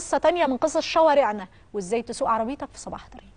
قصه تانية من قصص شوارعنا وازاي تسوق عربيتك في صباح طريق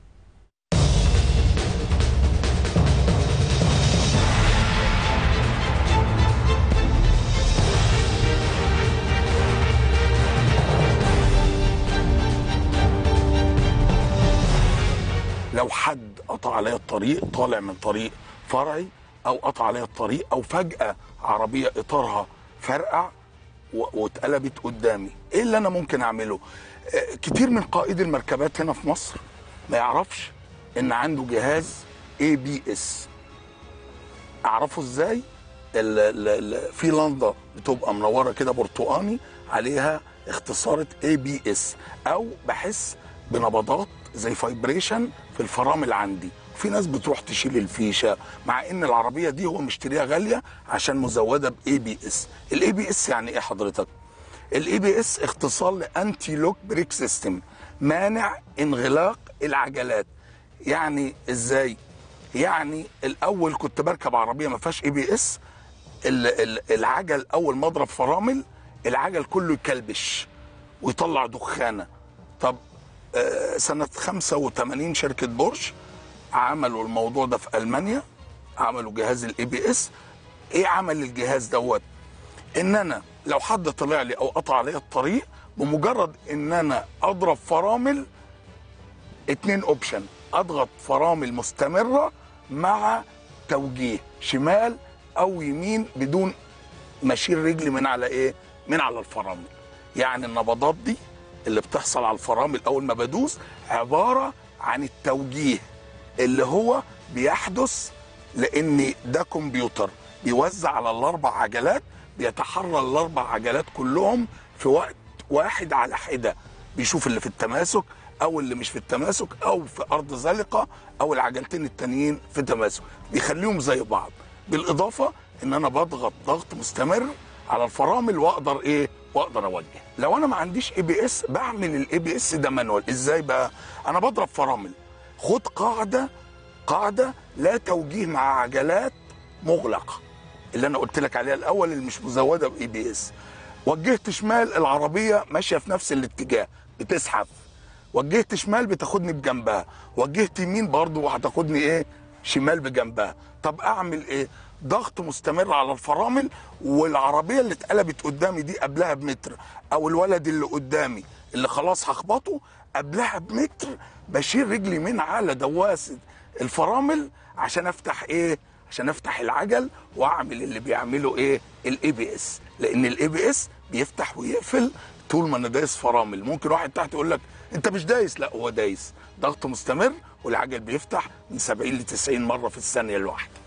لو حد قطع عليا الطريق طالع من طريق فرعي او قطع عليا الطريق او فجاه عربيه اطارها فرقع و- واتقلبت قدامي ايه اللي انا ممكن اعمله آه، كتير من قائد المركبات هنا في مصر ما يعرفش ان عنده جهاز اي بي اس اعرفه ازاي ال- ال- ال- في لندا بتبقى منوره كده برتقاني عليها اختصارة اي بي اس او بحس بنبضات زي فايبريشن في الفرامل عندي في ناس بتروح تشيل الفيشه مع ان العربيه دي هو مشتريها غاليه عشان مزوده باي بي اس الاي بي اس يعني ايه حضرتك الاي بي اس اختصار لانتي لوك بريك سيستم مانع انغلاق العجلات يعني ازاي يعني الاول كنت بركب عربيه ما فيهاش اي بي اس العجل اول ما اضرب فرامل العجل كله يكلبش ويطلع دخانه طب آه، سنه 85 شركه بورش عملوا الموضوع ده في المانيا عملوا جهاز الاي بي اس ايه عمل الجهاز دوت ان انا لو حد طلع لي او قطع عليا الطريق بمجرد ان انا اضرب فرامل اتنين اوبشن اضغط فرامل مستمره مع توجيه شمال او يمين بدون مشيل رجلي من على ايه من على الفرامل يعني النبضات دي اللي بتحصل على الفرامل اول ما بدوس عباره عن التوجيه اللي هو بيحدث لان ده كمبيوتر بيوزع على الاربع عجلات بيتحرى الاربع عجلات كلهم في وقت واحد على حده بيشوف اللي في التماسك او اللي مش في التماسك او في ارض زلقه او العجلتين التانيين في تماسك بيخليهم زي بعض بالاضافه ان انا بضغط ضغط مستمر على الفرامل واقدر ايه واقدر اوجه لو انا ما عنديش اي بي اس بعمل الاي بي اس ده مانوال ازاي بقى انا بضرب فرامل خد قاعده قاعده لا توجيه مع عجلات مغلقه اللي انا قلت لك عليها الاول اللي مش مزوده باي بي اس وجهت شمال العربيه ماشيه في نفس الاتجاه بتزحف وجهت شمال بتاخدني بجنبها وجهت يمين برضو هتاخدني ايه شمال بجنبها طب اعمل ايه ضغط مستمر على الفرامل والعربيه اللي اتقلبت قدامي دي قبلها بمتر او الولد اللي قدامي اللي خلاص هخبطه قبلها بمتر بشيل رجلي من على دواسه الفرامل عشان افتح ايه عشان افتح العجل واعمل اللي بيعمله ايه الاي بي اس لان الاي بي اس بيفتح ويقفل طول ما انا دايس فرامل ممكن واحد تحت يقول لك انت مش دايس لا هو دايس ضغط مستمر والعجل بيفتح من 70 ل 90 مره في الثانيه الواحده